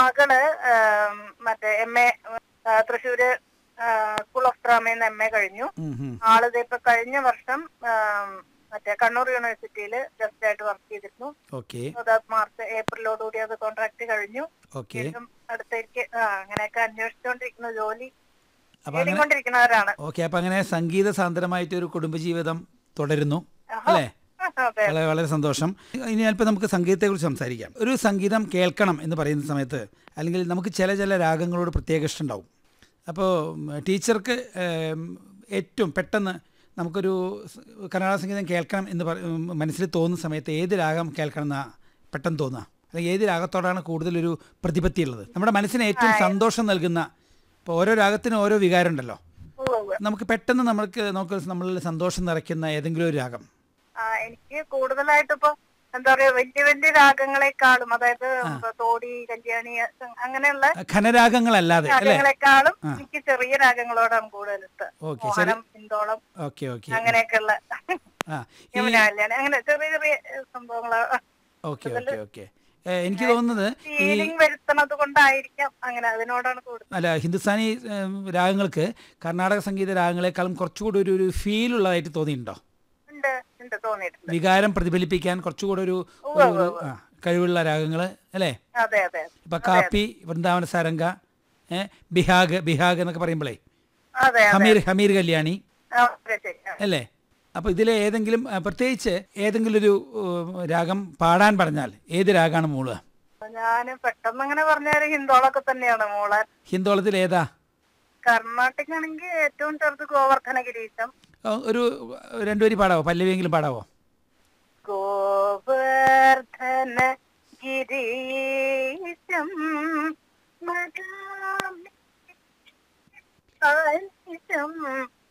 മകള് ആം, മറ്റേ M A Thrissur school of ഡ്രാമയിൽ എം എ കഴിഞ്ഞു ഉം, ഉം. ആളിത് ഇപ്പൊ കഴിഞ്ഞ വർഷം ആം, മറ്റേ കണ്ണൂർ യൂണിവേഴ്സിറ്റിയിൽ ജസ്റ്റ് ആയിട്ട് വർക്ക് ചെയ്തിരുന്നു ഓക്കെ So that മാർച്ച് ഏപ്രിലോടുകൂടി അത് കോൺട്രാക്ട് കഴിഞ്ഞു ഓക്കെ വീണ്ടും അടുത്തേക്ക് ആ അങ്ങനെയൊക്കെ അന്വേഷിച്ചുകൊണ്ടിരിക്കുന്ന ജോലി അപ്പൊ അങ്ങനെ നേടിക്കൊണ്ടിരിക്കുന്നവരാണ് ഓക്കെ അപ്പൊ അങ്ങനെ സംഗീത സാന്ദ്രമായിട്ട് ഒരു കുടുംബജീവിതം തുടരുന്നു അല്ലേ അതെ വളരെ വളരെ സന്തോഷം ഇനി അല്പം നമുക്ക് സംഗീതത്തെക്കുറിച്ച് സംസാരിക്കാം ഒരു സംഗീതം കേൾക്കണം എന്ന് പറയുന്ന സമയത്ത് അല്ലെങ്കിൽ നമുക്ക് ചില ചില രാഗങ്ങളോട് പ്രത്യേക ഇഷ്ടം ഉണ്ടാവും അപ്പോൾ ടീച്ചർക്ക് ഏം, ഏറ്റവും പെട്ടെന്ന് നമുക്കൊരു സ് കർണാടക സംഗീതം കേൾക്കണം എന്ന് പറ- ഉം, മനസ്സിൽ തോന്നുന്ന സമയത്ത് ഏത് രാഗം കേൾക്കണം എന്നാ പെട്ടെന്ന് തോന്നുക അല്ലെങ്കിൽ ഏത് രാഗത്തോടാണ് കൂടുതലൊരു പ്രതിപത്തി ഉള്ളത് നമ്മുടെ മനസ്സിന് ഏറ്റവും സന്തോഷം നൽകുന്ന ഇപ്പോൾ ഓരോ രാഗത്തിനും ഓരോ വികാരം ഉണ്ടല്ലോ ഉവ്വ് ഉവ്വ്. നമുക്ക് പെട്ടെന്ന് നമുക്ക് നമുക്ക് നമ്മളിൽ സന്തോഷം നിറയ്ക്കുന്ന ഏതെങ്കിലും ഒരു രാഗം ആ, എനിക്ക് കൂടുതലായിട്ട് ഇപ്പൊ എന്താ പറയാ വലിയ വലിയ രാഗങ്ങളെക്കാളും അതായത് ഇപ്പൊ തോടി കല്യാണി അ- അങ്ങനെയുള്ള ഖനരാഗങ്ങളല്ലാതെ അല്ലേ രാഗങ്ങളെക്കാളും എനിക്ക് ചെറിയ രാഗങ്ങളോടാണ് കൂടുതൽ ഇഷ്ടം ഓക്കെ മോഹനം പിന്തോളം ഓക്കെ ഓക്കെ അങ്ങനെയൊക്കെയുള്ള ആ ഈ യമുന കല്യാണി അങ്ങനെ ചെറിയ ചെറിയ സംഭവങ്ങള് ഓക്കെ ഓക്കെ ഓക്കെ എനിക്ക് തോന്നുന്നത് ഈ ഫീലിംഗ് വരുത്തണത് കൊണ്ടായിരിക്കാം അങ്ങനെ അതിനോടാണ് കൂടുതൽ അല്ല ഹിന്ദുസ്ഥാനി ഏം, രാഗങ്ങൾക്ക് കർണാടക സംഗീത രാഗങ്ങളെക്കാളും കുറച്ചുകൂടി ഒരു ഒരു ഫീൽ ഉള്ളതായിട്ട് തോന്നിയിട്ടുണ്ടോ ഉണ്ട് ഉണ്ട് തോന്നിയിട്ടുണ്ട് വികാരം പ്രതിഫലിപ്പിക്കാൻ കുറച്ചുകൂടി ഒരു ഒരു- ഒരു ആ, കഴിവുള്ള രാഗങ്ങൾ അല്ലേ അതെ അതെ ഇപ്പൊ കാപ്പി വൃന്ദാവന സാരംഗ ഏ, ബിഹാഗ് ബിഹാഗ് എന്നൊക്കെ പറയുമ്പോഴേ അതെ അതെ ഹമീർ ഹമീർ കല്യാണി ആ, അതെ ശരി ആ. അല്ലേ അപ്പോൾ ഇതിലെ ഏതെങ്കിലും ആ, പ്രത്യേകിച്ച് ഏതെങ്കിലും ഒരു ഉം, രാഗം പാടാൻ പറഞ്ഞാൽ ഏത് രാഗമാണ് മൂളുക ഞാന് പെട്ടെന്ന് അങ്ങനെ പറഞ്ഞാല് ഹിന്ദോളൊക്കെ തന്നെയാണ് മോളെ ഹിന്ദോളത്തിൽ ഏതാ കർണാടക ആണെങ്കിൽ ഏറ്റവും ചെറുത് ഗോവർദ്ധന ഗിരീശം ആ, ഒരു രണ്ടുപേരി പാടാവോ പല്ലവിയെങ്കിലും പാടാവോ ഗോവർദ്ധന ഗിരീശം മദാമിശം